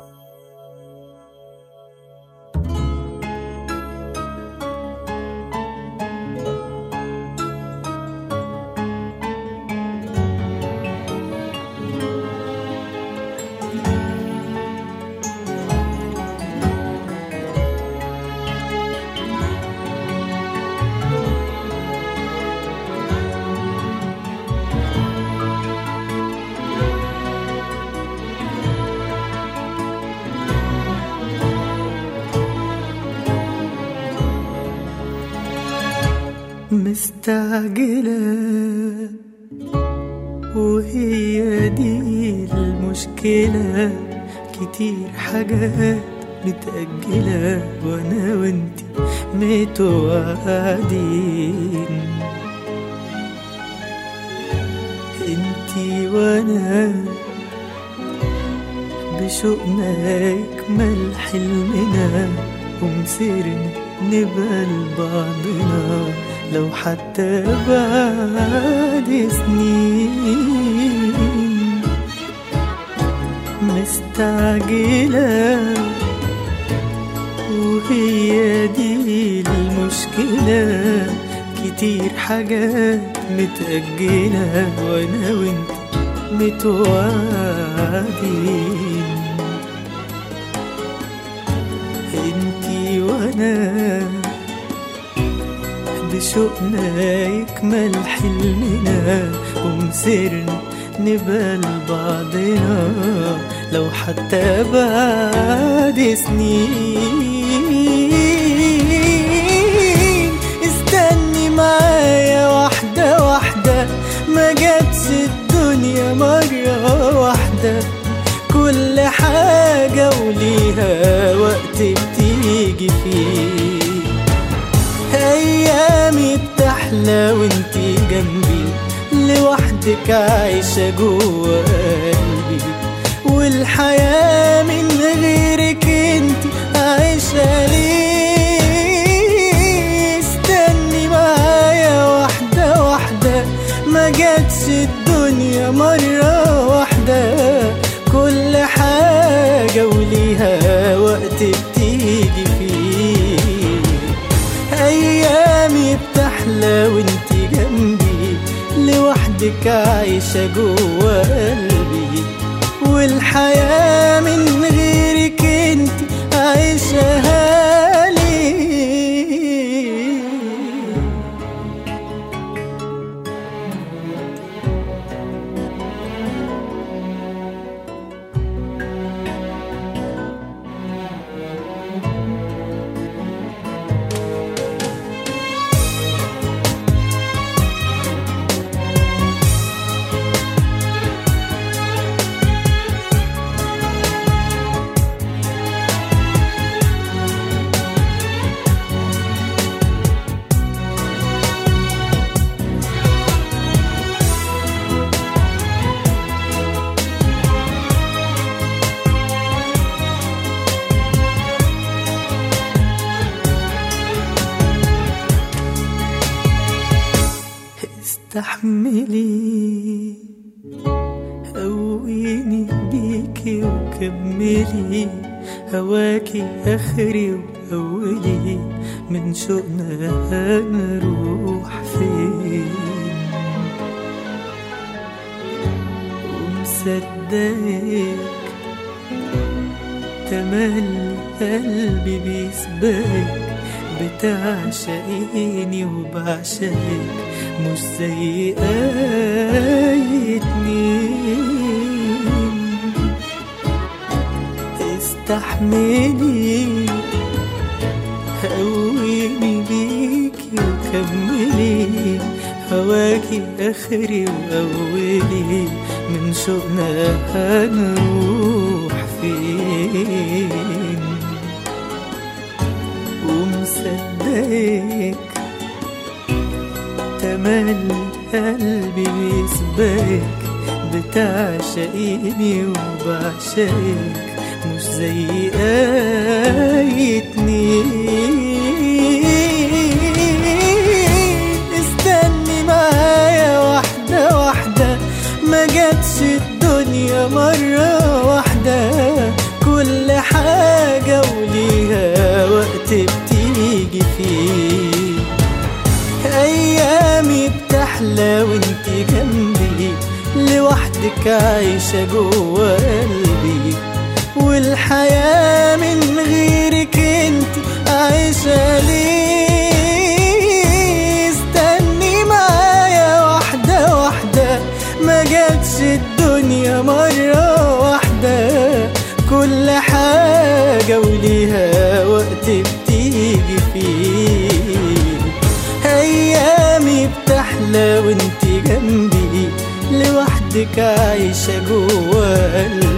مستعجلة وهي دي المشكلة كتير حاجات متأجلة وأنا وأنتي متوعدين انتي وأنا بشوقنا يكمل حلمنا ومسيرنا نبقى لبعضنا لو حتى بعد سنين مستعجلة وهي دي المشكلة كتير حاجات متأجلة وأنا وأنت متوعدين انتي وأنا بشوقنا يكمل حلمنا ومسيرنا نبقى لبعضنا لو حتى بعد سنين استني معايا واحدة واحدة ما جاتش الدنيا مرة واحدة كل حاجة وليها وقت بتيجي فيه ايامي بتحلى وانتي جنبي لوحدك عايشة جوا قلبي والحياة من غيرك انتي عايشة ليه استني معايا واحدة واحدة ما جاتش الدنيا مرة واحدة كل حاجة وليها وقت بتيجي فيه ايامي بتحلى وانتي جنبي لوحدك عايشة جوا قلبي والحياة من غيرك انتي عايشة لي استحملي قويني بيكي وكملي هواكي اخري واولي من شوقنا هنروح فين ومصدقك تملي قلبي بيسبقك بتعشقيني وبعشقك مش زي اي اتنين استحملي قويني بيكي وكملي هواكي اخري واولي من شوقنا هنروح فين ومصدقك تملي قلبي بيسبقك بتعشقيني وبعشقك مش زي اي اتنين استني معايا واحدة واحدة ما جاتش الدنيا مرة واحدة كل لوحدك عايشة جوا قلبي والحياة من غيرك انت عايشة ليه استني معايا واحدة واحدة ما جاتش الدنيا مرة واحدة كل حاجة وليها وقت بتيجي فيه أيامي بتحلى وانت جنبي لوحدك عايشة جوا قلبي